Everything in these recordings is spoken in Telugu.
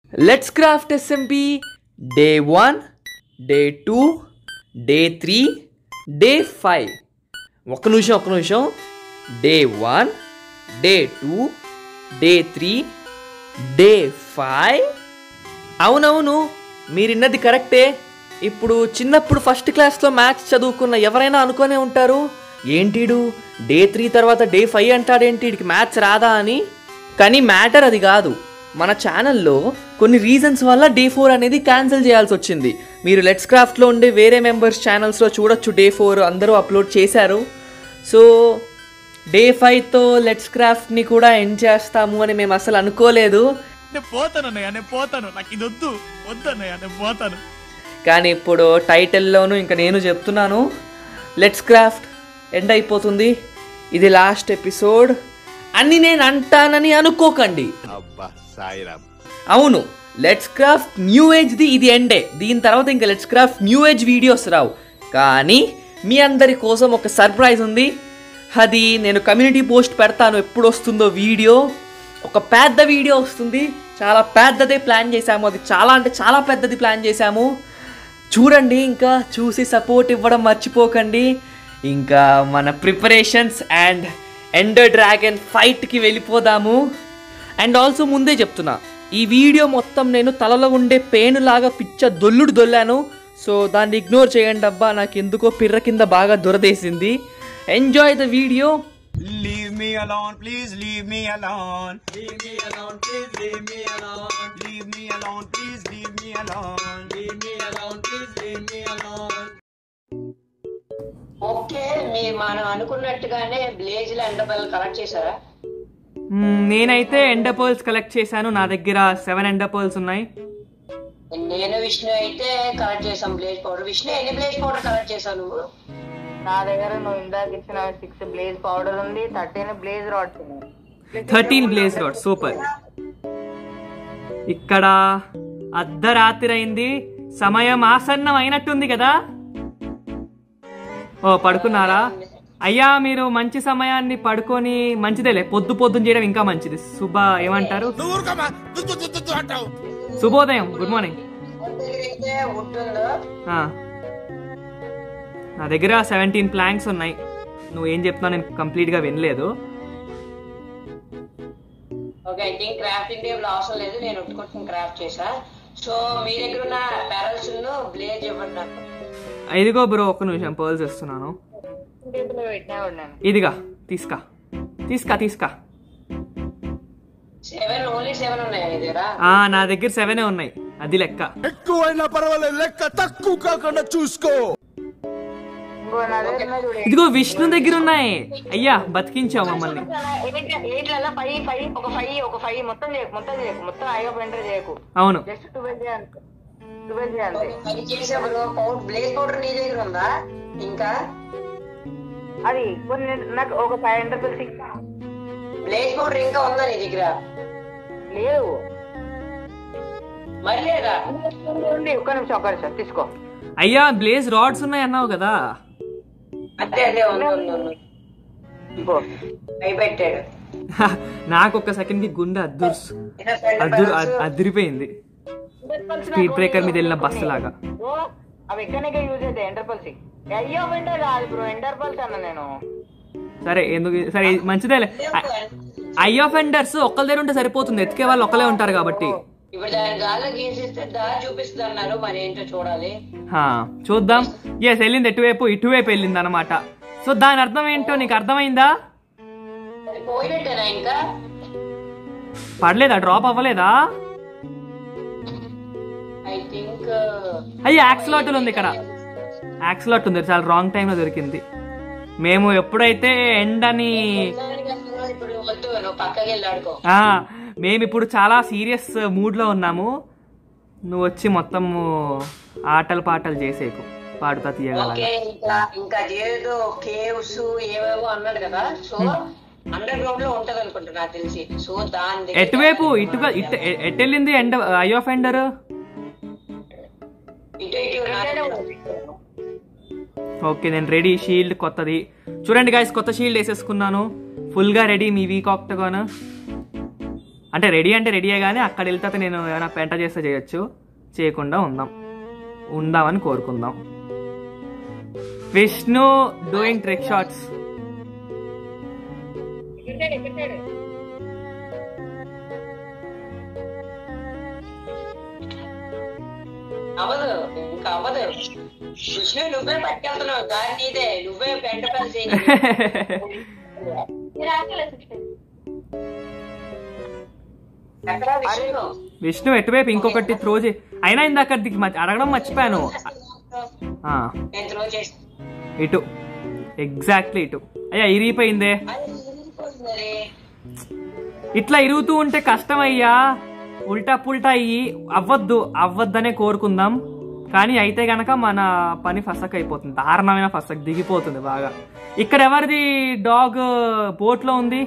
Let's craft SMP day one day two day three day five ఒక నిమిషం ఒక నిమిషం day one day two day three day five అవునవును మీరిన్నది కరెక్టే ఇప్పుడు చిన్నప్పుడు ఫస్ట్ క్లాస్లో మ్యాథ్స్ చదువుకున్న ఎవరైనా అనుకునే ఉంటారు ఏంటిడు డే త్రీ తర్వాత డే ఫైవ్ అంటాడేంటి వీడికి మ్యాథ్స్ రాదా అని కానీ మ్యాటర్ అది కాదు మన ఛానల్లో కొన్ని రీజన్స్ వల్ల డే ఫోర్ అనేది క్యాన్సిల్ చేయాల్సి వచ్చింది మీరు లెట్స్ క్రాఫ్ట్లో ఉండే వేరే మెంబర్స్ ఛానల్స్లో చూడొచ్చు డే ఫోర్ అందరూ అప్లోడ్ చేశారు సో డే ఫైవ్తో లెట్స్ క్రాఫ్ట్ని కూడా ఎండ్ చేస్తాము అని మేము అసలు అనుకోలేదు నేను పోతాను అన్నయ్య నేను పోతాను నాకు ఇది వద్దు వద్దు అన్నయ్య నేను పోతాను కానీ ఇప్పుడు టైటిల్లోనూ ఇంకా నేను చెప్తున్నాను లెట్స్ క్రాఫ్ట్ ఎండ్ అయిపోతుంది ఇది లాస్ట్ ఎపిసోడ్ అని నేను అంటానని అనుకోకండి అబ్బా సాయిరామ్ అవును లెట్స్ క్రాఫ్ట్ న్యూ ఏజ్ది ఇది ఎండే దీని తర్వాత ఇంకా let's craft new age videos రావు కానీ మీ అందరి కోసం ఒక సర్ప్రైజ్ ఉంది అది నేను కమ్యూనిటీ పోస్ట్ పెడతాను ఎప్పుడు వస్తుందో వీడియో ఒక పెద్ద వీడియో వస్తుంది చాలా పెద్దదే ప్లాన్ చేశాము అది చాలా అంటే చాలా పెద్దది ప్లాన్ చేశాము చూడండి ఇంకా చూసి సపోర్ట్ ఇవ్వడం మర్చిపోకండి ఇంకా మన ప్రిపరేషన్స్ అండ్ ఎండర్ డ్రాగన్ ఫైట్కి వెళ్ళిపోదాము అండ్ ఆల్సో ముందే చెప్తున్నా ఈ వీడియో మొత్తం నేను తలలో ఉండే పేను లాగా పిచ్చ దొల్లుడు దొల్లాను సో దాన్ని ఇగ్నోర్ చేయండి అబ్బా నాకు ఎందుకో పిర్ర కింద బాగా దొరదేసింది enjoy the video Leave me alone, please leave me alone. Leave me alone, please leave me alone. Leave me alone, please leave me alone. Leave me alone, please leave me alone. Okay మీరు మనం అనుకున్నట్టుగానే బ్లేజ్ లో ఎండబెల్ కలెక్ట్ చేశారా నేనైతే ఎండపర్ల్స్ కలెక్ట్ చేశాను నా దగ్గర సెవెన్ ఎండపర్ల్స్ ఉన్నాయి నేను విష్ణు అయితే కలెక్ట్ చేశాం బ్లేజ్ పౌడర్ విష్ణు ఎన్ని బ్లేజ్ పౌడర్ కలెక్ట్ చేశావు నువ్వు నా దగ్గర నువ్వు ఇందాక ఇచ్చిన సిక్స్ బ్లేజ్ పౌడర్ ఉంది థర్టీన్ బ్లేజ్ రాడ్స్ ఉన్నాయి థర్టీన్ బ్లేస్ రోడ్ సూపర్ ఇక్కడ అర్ధరాత్రి అయింది సమయం ఆసన్నం అయినట్టుంది కదా ఓ పడుకున్నారా అయ్యా మీరు మంచి సమయాన్ని పడుకొని మంచిదేలే పొద్దు పొద్దున చేయడం ఇంకా మంచిది శుభ ఏమంటారు శుభోదయం గుడ్ మార్నింగ్ అయితే వుడ్ ఉందో నా దగ్గర సెవెంటీన్ ప్లాంక్స్ ఉన్నాయి నువ్వు ఏం చెప్తున్నావు నేను కంప్లీట్గా వినలేదు okay I think crafting table అవసరం లేదు నేను ఉట్టుకొట్టుకుని క్రాఫ్ట్ చేశా సో మీ దగ్గర ఉన్న ప్యారల్స్ బ్లేజ్ ఇవ్వండి నాకు ఇదిగో బ్రో ఒక్క నిమిషం పర్ల్స్ ఇస్తున్నాను టేబుల్ పెట్టినా ఉన్నాను ఇదిగా తీసుకా తీసుకా తీసుకా సెవెన్ ఓన్లీ సెవెన్ ఉన్నాయి మీ దగ్గర ఆ నా దగ్గర సెవెనే ఉన్నాయి అది లెక్క ఎక్కువైనా పర్వాలేదు లెక్క తక్కువ కాకుండా చూసుకో ఇంకో నా దగ్గర ఉన్నాయి చూడు ఇదిగో విష్ణు దగ్గర ఉన్నాయి అయ్యా బతికించావు మమ్మల్ని ఎయిట్లలో ఫైవ్ ఫైవ్ ఒక ఫైవ్ ఒక ఫైవ్ మొత్తం చేయకు మొత్తం చేయకు మొత్తం ఐ ఆఫ్ ఎంటర్ చేయకు అవును జస్ట్ ట్వెల్వ్ చేయాలి ట్వెల్వ్ చేయాలి పని చేసేప్పుడు పౌడర్ బ్లేజ్ పౌడర్ నీ దగ్గర ఉందా ఇంకా అది కొన్ని నాకు ఒక five hundred six blaze powder ఇంకా ఉందా నీ దగ్గర లేదు మరి లేదా ఉంది ఒక్క నిమిషం ఒక్క నిమిషం తీసుకో అయ్యా బ్లేజ్ రాడ్స్ ఉన్నాయి అన్నావు కదా అదే అదే ఉంది ఉంది ఉంది ఇంకో భయపెట్టాడు నాకు ఒక సెకండ్ కి గుండె అద్దురు అద్దురు అద్- అదిరిపోయింది స్పీడ్ బ్రేకర్ మీద వెళ్ళిన బస్సు లాగా ఓ, అవి ఎక్కడికే యూజ్ అవుతాయి ఎంటర్పల్స్ అయ్యో వెంటర్ కాదు బ్రో ఎంటర్పల్స్ అన్న నేను సరే ఎందుకు సరే మంచిదేలే ఐ ఆఫెండర్స్ ఒక్కరి దగ్గర ఉంటే సరిపోతుంది ఎతికే వాళ్ళు ఒక్కలే ఉంటారు కాబట్టి ఇప్పుడు దాని గాల్లో గీసిస్తే దారి చూపిస్తుంది అన్నారు మరి ఏంటో చూడాలి హా, చూద్దాం ఎస్ వెళ్ళింది ఎటువైపు ఇటువైపు వెళ్ళింది అనమాట సో దాని అర్థం ఏంటో నీకు అర్థమైందా అది పోయినట్టేనా ఇంకా పడలేదా డ్రాప్ అవ్వలేదా ఐ థింక్ అయ్యి యాక్సిలాట్ ఉంది ఇక్కడ యాక్సిలాట్ ఉంది చాలా రాంగ్ టైంలో దొరికింది మేము ఎప్పుడైతే ఎండ్ అని ఇప్పుడు వద్దు నువ్వు పక్కకి వెళ్ళి ఆడుకో ఆ, మేము ఇప్పుడు చాలా సీరియస్ మూడ్లో ఉన్నాము నువ్వు వచ్చి మొత్తము ఆటలు పాటలు చేసేకు పాడుతా తీయగల ఓకే ఇంకా ఇంకా ఏదో కేవ్స్ ఏవేవో అన్నాడు కదా సో అండర్ గ్రౌండ్ లో ఉంటది అనుకుంటా నాకు తెలిసి సో దాని దగ్గర- ఎటువైపు ఇటుగా ఇటు ఎ- ఎటు వెళ్ళింది ఎండ్ ఐ ఆఫ్ ఎండర్ ఇటు ఇటు నాకు ఓకే నేను రెడీ షీల్డ్ కొత్తది చూడండి గాయస్ కొత్త షీల్డ్ వేసేసుకున్నాను ఫుల్గా రెడీ మీ వీక్ ఆక్టగాన్ అంటే రెడీ అంటే రెడీయే కానీ అక్కడ వెళ్తే నేను ఏమైనా పెంట చేస్తే చేయొచ్చు చేయకుండా ఉందాం ఉందామని కోరుకుందాం విష్ణు డూయింగ్ ట్రిక్ షాట్స్ అవ్వదు ఇంకా అవ్వదు విష్ణు నువ్వే పట్టుకెళ్తున్నావు దారి నీదే నువ్వే పెంట పని చేయి ఎక్కడ విష్ణు విష్ణు ఎటువైపు ఇంకొకటి త్రో చే అయినా ఇందాక ది- మ- అడగడం మర్చిపోయాను ఆ, నేను త్రో చేసి ఇటు ఎగ్జాక్ట్లీ ఇటు అయ్యా ఇరిగిపోయిందే అది ఇరిగిపోతుంది మరి. ఇట్లా ఇరుగుతూ ఉంటే కష్టం అయ్యా ఉల్టా పుల్టా అయ్యి అవ్వద్దు అవ్వద్దనే కోరుకుందాం కానీ అయితే గనక మన పని ఫసక్ అయిపోతుంది దారుణమైన ఫసక్ దిగిపోతుంది బాగా ఇక్కడ ఎవరిది డాగ్ బోట్ లో ఉంది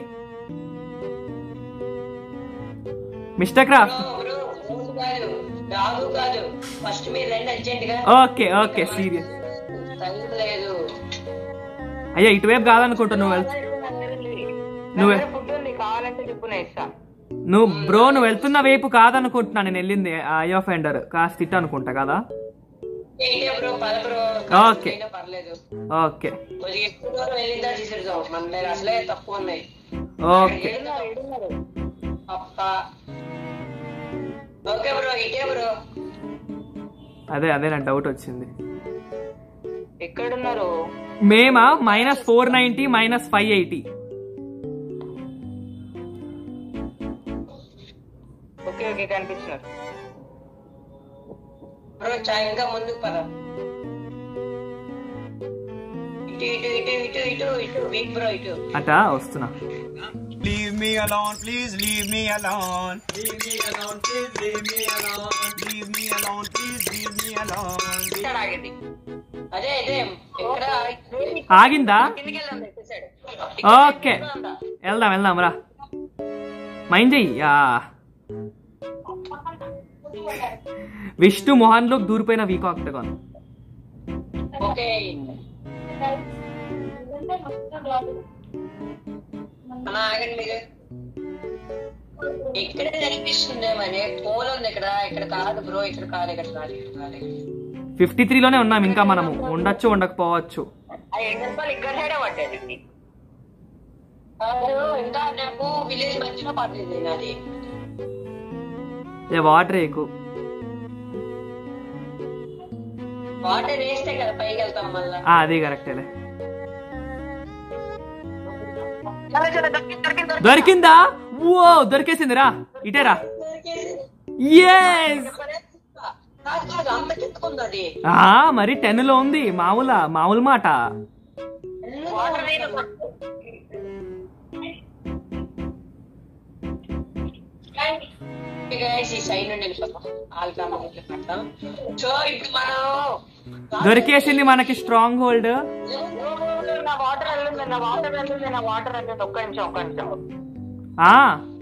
మిస్టర్ క్రాఫ్ట్ బ్రో, రోజు కాదు డాగు కాదు ఫస్ట్ మీరు రండి అర్జెంట్ గా ఓకే ఓకే సీరియస్ టైం లేదు అయ్యా ఇటువైపు కాదనుకుంటా నువ్వు వెళ్ నువ్వే ఫుడ్ ఉంది కావాలంటే చెప్పు నేను ఇస్తా నువ్వు బ్రో నువ్వు వెళ్తున్న వైపు కాదనుకుంటున్నా నేను వెళ్ళింది ఐ ఆఫ్ ఎండర్ కాస్త ఇటు అనుకుంటా కదా ఏంటే బ్రో పద బ్రో ఓకే. అయినా పర్లేదు ఓకే కొద్దిగా ఎక్కువ దూరం వెళ్ళిందా తీసేద్దాం మన దగ్గర అసలే తక్కువ ఉన్నాయి ఓకే అప్ప ఓకే బ్రో ఇటే బ్రో అదే అదే నా డౌట్ వచ్చింది ఎక్కడున్నారు మేమా minus four ninety minus five eighty okay okay కనిపిస్తున్నారు బ్రో చా ఇంకా ముందుకు పద ఇటు ఇటు ఇటు ఇటు ఇటు ఇటు వీక్ బ్రో ఇటు అట వస్తున్నా Leave me alone, please leave me alone. Leave me alone, please leave me alone. Leave me alone, please leave me alone. ఇక్కడ ఆగింది అదే అదే ఎక్కడ ఆగిందా కిందికి వెళ్దాం ఇటు సైడ్ ఓకే వెళ్దాం వెళ్దాం రా మైండ్ చెయ్యా విష్ణు మోహన్ లోకి దూరిపోయిన వీక్ ఆక్టగాన్ ఓకే అన్న ఆగండి మీరు ఇక్కడే కనిపిస్తుంది మరి పూల ఉంది ఇక్కడ ఇక్కడ కాదు బ్రో ఇక్కడ కాదు ఇక్కడ కాదు ఇక్కడ కాదు ఫిఫ్టీ త్రీలోనే ఉన్నాం ఇంకా మనము ఉండొచ్చు ఉండకపోవచ్చు ఆ ఎన్ని రూపాయలు ఇక్కడ సైడే పట్టేది కాదు ఇంకా నాకు విలేజ్ మధ్యలో పడుతుంది అది ఏ వాటర్ ఎక్కువ వాటర్ వేస్తే కదా పైకి వెళ్తాం మళ్ళా అది కరెక్టేలే దొరికిందా ఓ దొరికేసింది రా ఇటేరా ఎస్ కాదు కాదు అంత కిందకుంది అది ఆ మరి టెన్ లో ఉంది మామూలా మామూలు మాట వాటర్ గైస్ ఈ సైడ్ నుండి వెళ్ళిపోతాం ఆల్కమ్ పడతాం సో ఇప్పుడు మనం దొరికేసింది మనకి స్ట్రాంగ్ హోల్డ్ నా వాటర్ వెళ్ళింది నా వాటర్ వెళ్ళింది నా వాటర్ వెళ్ళింది ఒక్క నిమిషం ఒక్క నిమిషం ఆ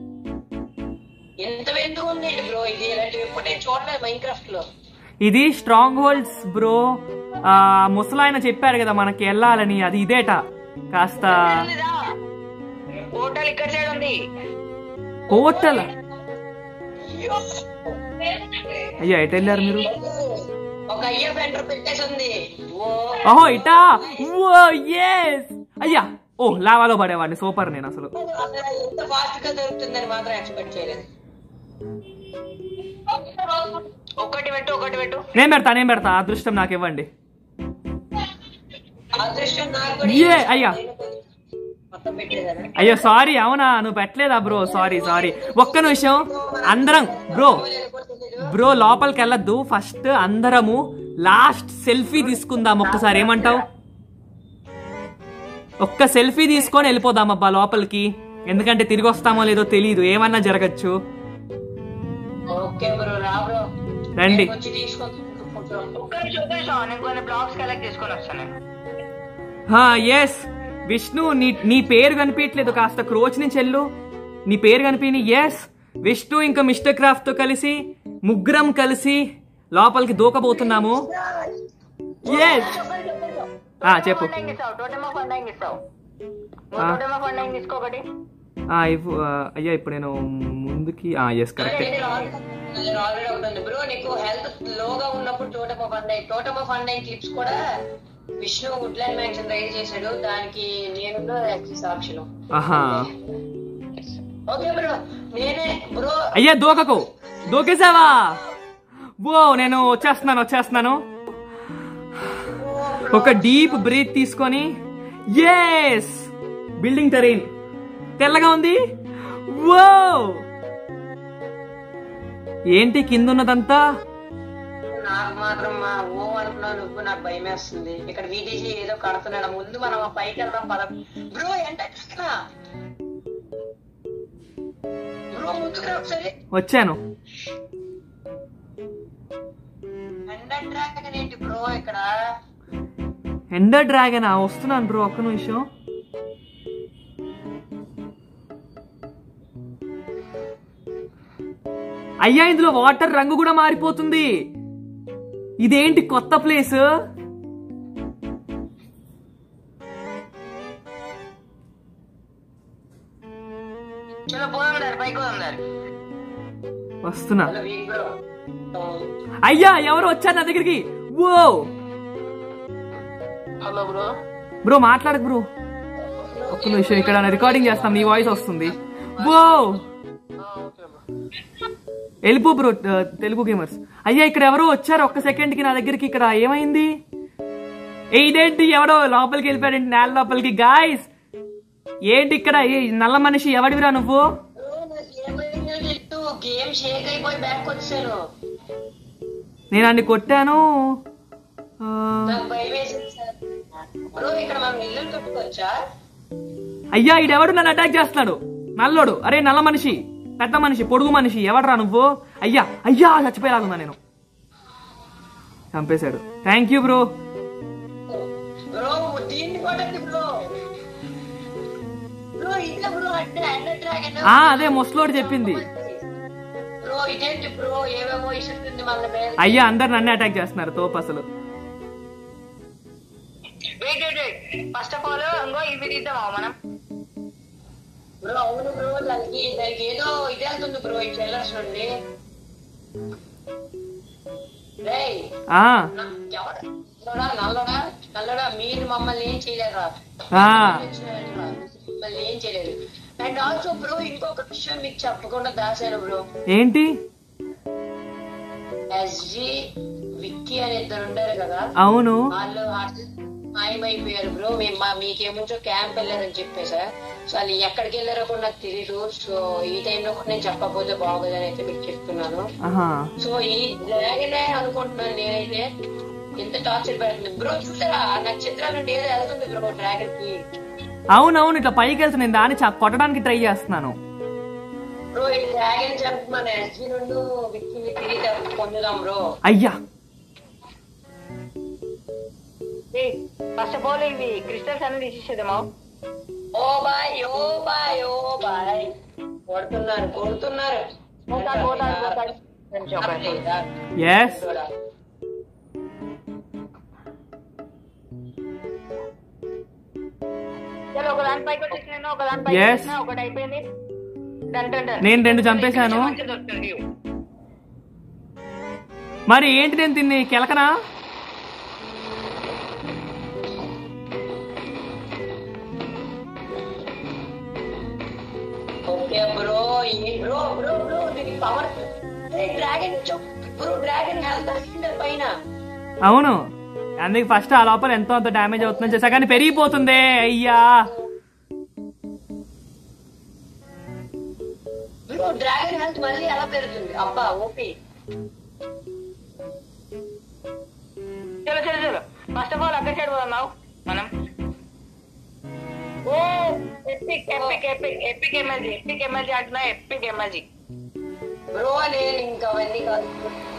ఎంత వెందుకు ఉంది బ్రో ఇది ఇలాంటివి ఇప్పుడు నేను చూడలేదు మైన్క్రాఫ్ట్ లో ఇది స్ట్రాంగ్ హోల్డ్స్ బ్రో ఆ ముసలాయన చెప్పారు కదా మనకి వెళ్ళాలని అది ఇదేట కాస్త హోటల్ ఇక్కడ సైడ్ ఉంది హోటల్ అయ్యో ఎటు వెళ్ళారు మీరు ఒక అయ్యో బెంటర్ పెట్టేసి ఉంది ఓ ఓహో ఇటా ఓ ఎస్ అయ్యా ఓ లావాలో పడేవాడిని సూపర్ నేను అసలు అసలు ఎంత ఫాస్ట్ గా దొరుకుతుందని మాత్రం ఎక్స్పెక్ట్ చేయలేదు ఒకటి పెట్టు ఒకటి పెట్టు నేను పెడతా నేను పెడతా అదృష్టం నాకు ఇవ్వండి అదృష్టం నాకు కూడా ఏ అయ్యా మొత్తం పెట్టేదారా అయ్యో సారీ అవునా నువ్వు పెట్టలేదా బ్రో సారీ సారీ ఒక్క నిమిషం అందరం బ్రో బ్రో లోపలికి వెళ్ళొద్దు ఫస్ట్ అందరము లాస్ట్ సెల్ఫీ తీసుకుందాం ఒక్కసారి ఏమంటావు ఒక్క సెల్ఫీ తీసుకొని వెళ్ళిపోదాం అబ్బా లోపలికి ఎందుకంటే తిరిగి వస్తామో లేదో తెలియదు ఏమన్నా జరగచ్చు ఓకే బ్రో రా బ్రో రండి వచ్చి తీసుకొని ఫోటో ఒక్క నిమిషం ఒక్క నిమిషం నేను కొన్ని బ్లాక్స్ కలెక్ట్ చేసుకొని వస్తాను నేను. ఎస్ విష్ణు నీ నీ పేరు కనిపించట్లేదు కాస్త క్రోచ్ నుంచి వెళ్ళు నీ పేరు కనిపించి ఎస్ విష్ణు ఇంకా మిస్టర్ క్రాఫ్ట్ తో కలిసి ముగ్గురం కలిసి లోపలికి దూకబోతున్నాము ఎస్ చెప్పు ఫండింగ్ ఇస్తావు టోటల్ ఫండింగ్ ఇస్తావు నువ్వు ఆ. టోటల్ ఫండింగ్ తీసుకో ఒకటి అయ్యా ఇప్పుడు నేను ముందుకి ఎస్ కరెక్ట్ ఆల్రెడీ ఉంటుంది బ్రో నీకు హెల్త్ లోగా ఉన్నప్పుడు totem of undying totem of undying clips కూడా విష్ణు వుడ్లాండ్ మ్యాన్షన్ రైడ్ చేశాడు దానికి నేను సాక్షులు ఆహా ఓకే బ్రో నేనే బ్రో అయ్యా దూకకు దూకేసావా ఓ నేను వచ్చేస్తున్నాను వచ్చేస్తున్నాను ఒక డీప్ బ్రీత్ తీసుకొని ఎస్ బిల్డింగ్ టెరైన్ తెల్లగా ఉంది ఓ ఏంటి కింద ఉన్నదంతా నాకు మాత్రం మా ఓ అనుకున్నావు నువ్వు నాకు భయం వేస్తుంది ఇక్కడ వీటీజీ ఏదో కడుతున్నాడు ముందు మనం ఆ పైకి వెళ్దాం పద బ్రో ఎంత బ్రో ముందుకు రా ఒకసారి వచ్చాను ఎండర్ డ్రాగన్ ఏంటి బ్రో ఇక్కడ ఎండర్ డ్రాగన్ వస్తున్నాను బ్రో ఒక్క నిమిషం అయ్యా ఇందులో వాటర్ రంగు కూడా మారిపోతుంది ఇదేంటి కొత్త ప్లేస్ చలో పోదాం దారి పైకి పోదాం దారి వస్తున్నా హలో వీక్ బ్రో అయ్యా ఎవరు వచ్చారు నా దగ్గరికి ఓ హలో బ్రో బ్రో మాట్లాడకు బ్రో ఒక్క నిమిషం ఇక్కడ రికార్డింగ్ చేస్తాం నీ వాయిస్ వస్తుంది ఓ వెళ్ళిపో బ్రో ఆ, తెలుగు గేమర్స్ అయ్యా ఇక్కడ ఎవరో వచ్చారు ఒక్క సెకండ్ కి నా దగ్గరికి ఇక్కడ ఏమైంది ఏ, ఇదేంటి ఎవడో లోపలికి వెళ్ళిపోయాడు నేల లోపలికి గాయస్ ఏంటి ఇక్కడ ఏ నల్ల మనిషి ఎవడివిరా నువ్వు గేమ్ షేక్ అయిపోయి బ్యాక్ వచ్చాను నేను అన్ని కొట్టాను ఆ, నాకు భయం వేసింది సార్ బ్రో ఇక్కడ మనం ఇల్లు కట్టుకోవచ్చా అయ్యా ఈడెవడు నన్ను అటాక్ చేస్తున్నాడు నల్లోడు అరే నల్ల మనిషి పెద్ద మనిషి పొడుగు మనిషి ఎవడరా నువ్వు అయ్యా అయ్యా చచ్చిపోయేలాగున్నా నేను చంపేశాడు థ్యాంక్ యూ బ్రో బ్రో దీన్ని కొట్టండి బ్రో బ్రో ఇట్లా బ్రో అంటే అండర్ డ్రాగన్ ఆ అదే ముసలోడు చెప్పింది బ్రో ఇదేంటి బ్రో ఏమేమో ఇస్తుంది మన మీద అయ్యా అందరు నన్నే అటాక్ చేస్తున్నారు తోపు అసలు wait wait wait first of all ఇంకో ఇవి తీద్దామా మనం బ్రో అవును బ్రో దానికి దానికి ఏదో ఇది వెళ్తుంది బ్రో ఈ ట్రైలర్స్ నుండి రేయ్ ఆ నా- ఎవడు నల్లడా నల్లడా నల్లడా మీరు మమ్మల్ని ఏం చేయలేరా ఆ మళ్ళీ ఏం చేయలేదు అండ్ ఆల్సో బ్రో ఇంకొక విషయం మీకు చెప్పకుండా దాచాను బ్రో ఏంటి ఎస్జి విక్కీ అని ఇద్దరు ఉండారు కదా అవును వాళ్ళు అట్లా మాయమైపోయారు బ్రో మేము మా మీకేముంచో క్యాంప్ వెళ్ళారని చెప్పేసా సో వాళ్ళు ఎక్కడికి వెళ్ళారో కూడా నాకు తెలీదు సో ఈ టైంలో కూడా నేను చెప్పకపోతే బాగోదని అయితే మీకు చెప్తున్నాను ఆహా సో ఈ డ్రాగనే అనుకుంటున్నాను నేనైతే ఎంత టార్చర్ పెడుతుంది బ్రో చూసారా ఆ నక్షత్రాల నుండి ఏదో వెళ్తుంది బ్రో డ్రాగన్ కి అవునవును ఇట్లా పైకి వెళ్తున్నా నేను దాన్ని చ- కొట్టడానికి ట్రై చేస్తున్నాను బ్రో ఈ డ్రాగన్ జంప్ మన ఎస్జి నుండి విక్కీని తిరిగి పొందుదాం బ్రో అయ్యా ఫస్ట్ ఆఫ్ ఆల్ ఇవి క్రిస్టల్స్ అన్ని తీసేసేద్దామా oh boy oh boy oh boy కొడుతున్నారు కొడుతున్నారు పోతాడు పోతాడు పోతాడు కొంచెం ఒక నిమిషం. ఎస్ చలో ఒక దాని పైకి వచ్చేసి నేను ఒక దాని పైకి Yes. వచ్చేసిన, ఒకటి అయిపోయింది డన్ డన్ డన్. నేను రెండు చంపేశాను. మంచిగా దొరుకుతుంది view. మరి ఏంటి నేను తిన్ని కెలకనా ఓకే బ్రో ఈ బ్రో బ్రో బ్రో దీనికి power dragon bro dragon health పైన అవును అందుకే ఫస్ట్ ఆ లోపల ఎంతో అంత డ్యామేజ్ అవుతుందని చేసా కానీ పెరిగిపోతుంది అయ్యా బ్రో డ్రాగన్ హెల్త్ మళ్ళీ ఎలా పెరుగుతుంది అబ్బా ఓపి చలో చలో చలో ఫస్ట్ ఆఫ్ ఆల్ అక్కడ సైడ్ పోదాం మనం oh epic epic epic epic ఎమర్జీ ఎపిక్ ఎమర్జీ అంటున్నా ఎపిక్ ఎమర్జీ బ్రో నేను ఇంకా అవన్నీ కాదు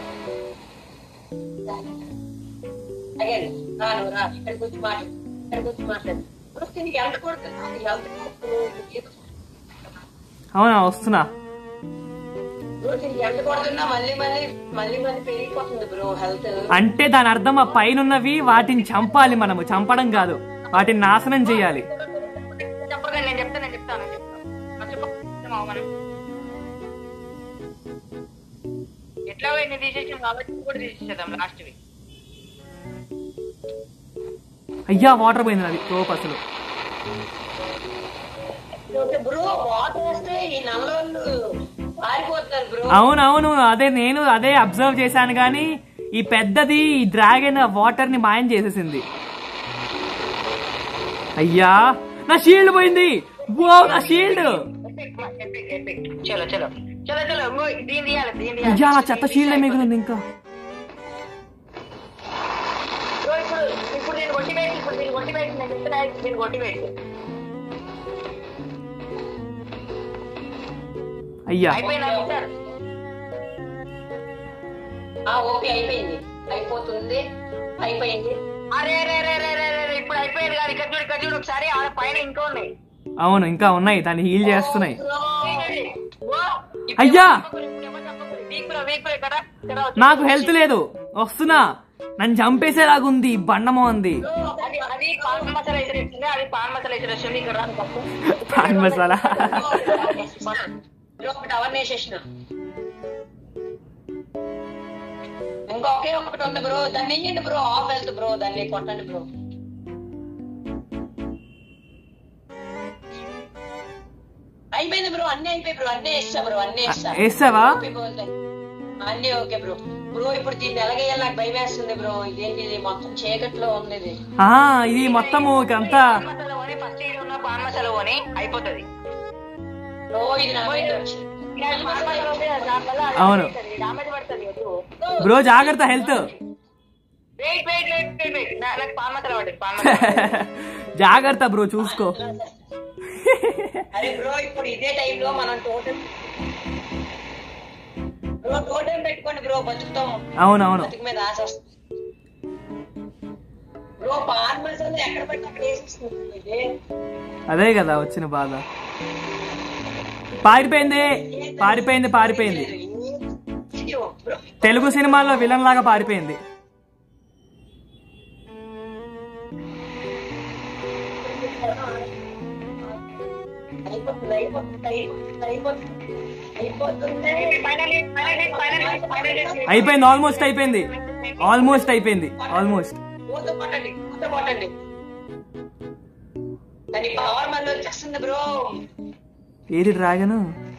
అగైన్ రాను రా ఇక్కడికి వచ్చి మాట్లాడు ఇక్కడికి వచ్చి మాట్లాడు బ్రో దీనికి ఎంత కొడుతున్నా ఎంత అవునా వస్తున్నా బ్రో దీనికి ఎంత కొడుతున్నా మళ్ళీ మళ్ళీ మళ్ళీ మళ్ళీ పెరిగిపోతుంది బ్రో హెల్త్ అంటే దాని అర్థం ఆ పైన ఉన్నవి వాటిని చంపాలి మనము చంపడం కాదు వాటిని నాశనం చేయాలి చెప్పగా నేను చెప్తాను నేను చెప్తాను నేను చెప్తాను ఫస్ట్ ఎట్లా ఎన్ని తీసేసాం కాబట్టి ఇది కూడా తీసేసేద్దాం లాస్ట్ వి అయ్యా వాటర్ పోయింది అది తోపు అసలు బ్రో వాటర్ వస్తే ఈ నల్లలు పారిపోతున్నారు బ్రో అవునవును అదే నేను అదే అబ్జర్వ్ చేశాను కానీ ఈ పెద్దది ఈ డ్రాగన్ వాటర్ ని మాయం చేసేసింది అయ్యా నా షీల్డ్ పోయింది ఓ నా షీల్డ్ ఎపిక్ ఎపిక్ చలో చలో చలో చలో ఇంకో దీని తీయాలి దీని తీయాలి అయ్యా నా చెత్త షీల్డ్ మిగిలింది ఇంకా బ్రో ఇప్పుడు ఇప్పుడు నేను కొట్టి వేసి ఇప్పుడు నేను కొట్టి వేసి నేను చెప్తున్నా నేను కొట్టి వేసి అయ్యా అయిపోయిందా మిస్టర్ ఆ ఓకే అయిపోయింది అయిపోతుంది అయిపోయింది అరే అరే అరే అరే అరే అరే ఇప్పుడు అయిపోయింది కాదు ఇక్కడ చూడు ఇక్కడ చూడు ఒకసారి ఆడ పైన ఇంకా ఉన్నాయి అవును ఇంకా ఉన్నాయి దాన్ని హీల్ చేస్తున్నాయి ఓ, ఇప్పుడు అయ్యా! చెప్పకూడదు, ఇప్పుడు ఎవరు చెప్పకూడదు. వీక్ బ్రో వీక్ బ్రో ఇక్కడ ఇక్కడ వచ్చి- నాకు హెల్త్ లేదు వస్తున్నా నన్ను చంపేసేలాగుంది బండమో ఉంది అది అది పాన్ మసాలా వేసి వచ్చింది అది పాన్ మసాలా వేసి వస్తుంది ఇక్కడ రాని తప్పు పాన్ మసాలా బ్రో ఒకటి అవర్ వేసేసిన ఇంకొకే ఒకటి ఉంది బ్రో దాన్ని వేయండి బ్రో ఆఫ్ వెళ్తు బ్రో దాన్ని కొట్టండి బ్రో అయిపోయింది బ్రో అన్ని అయిపోయి బ్రో అన్ని వేస్తా బ్రో అన్ని వేస్తా వేసావా అన్ని ఓకే బ్రో బ్రో ఇప్పుడు దీన్ని ఎలాగేయాలి నాకు భయం వేస్తుంది బ్రో ఇదేంటి ఇది మొత్తం చీకట్లో ఉంది ఇది ఆ, ఇది మొత్తము ఇకంతా పాన్ మసాలా పోని ఫస్ట్ ఇది ఉన్న పాన్ మసాలా పోని అయిపోతుంది బ్రో ఇది నా మీద వచ్చింది పాన్ మసాలా పోతే దానివల్ల అవును. డామేజ్ పడుతుంది వద్దు బ్రో జాగ్రత్త health wait wait wait wait wait నాకు పాన్ మసాలా పడుతుంది పాన్ మసాలా జాగ్రత్త బ్రో చూసుకో అరే బ్రో ఇప్పుడు ఇదే టైంలో మనం టోటల్ బ్రో టోటల్ పెట్టుకోండి బ్రో బతుకుతాం అవునవును బతుకు మీద ఆశ వస్తుంది బ్రో పాన్ మసాలా ఎక్కడ పెట్టి అక్కడ వేసేస్తుంది ఇది అదే కదా వచ్చిన బాధ పారిపోయింది పారిపోయింది పారిపోయింది అయ్యో, బ్రో తెలుగు సినిమాల్లో విలన్ లాగా పారిపోయింది అయిపోతుంది అయిపోతుంది అయిపోతుంది అయిపోతుంది అయిపోతుంది ఫైనల్ ఫైనల్ ఫైనల్ ఫైనల్ అయిపోయింది ఆల్మోస్ట్ అయిపోయింది ఆల్మోస్ట్ అయిపోయింది ఆల్మోస్ట్ మూత పట్టండి మూత పట్టండి దాని పవర్ మళ్ళీ వచ్చేస్తుంది బ్రో ఏది dragon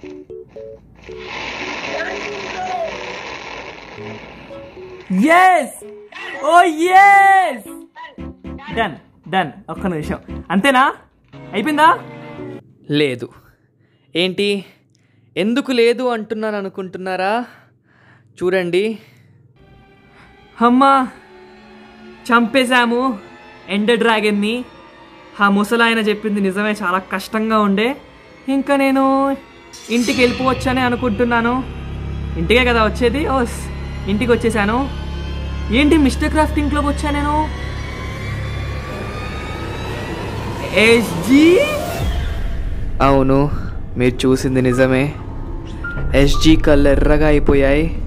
yes oh yes done done ఒక్క నిమిషం అంతేనా అయిపోయిందా లేదు ఏంటి ఎందుకు లేదు అంటున్నాను అనుకుంటున్నారా చూడండి అమ్మా చంపేశాము ఎండ డ్రాగన్ని ఆ ముసలాయన చెప్పింది నిజమే చాలా కష్టంగా ఉండే ఇంకా నేను ఇంటికి వెళ్ళిపోవచ్చని అనుకుంటున్నాను ఇంటికే కదా వచ్చేది ఓస్ ఇంటికి వచ్చేసాను ఏంటి మిస్టర్ క్రాఫ్టింగ్లోకి వచ్చా నేను ఎస్జీ అవును మీరు చూసింది నిజమే ఎస్జీ కళ్ళు ఎర్రగా అయిపోయాయి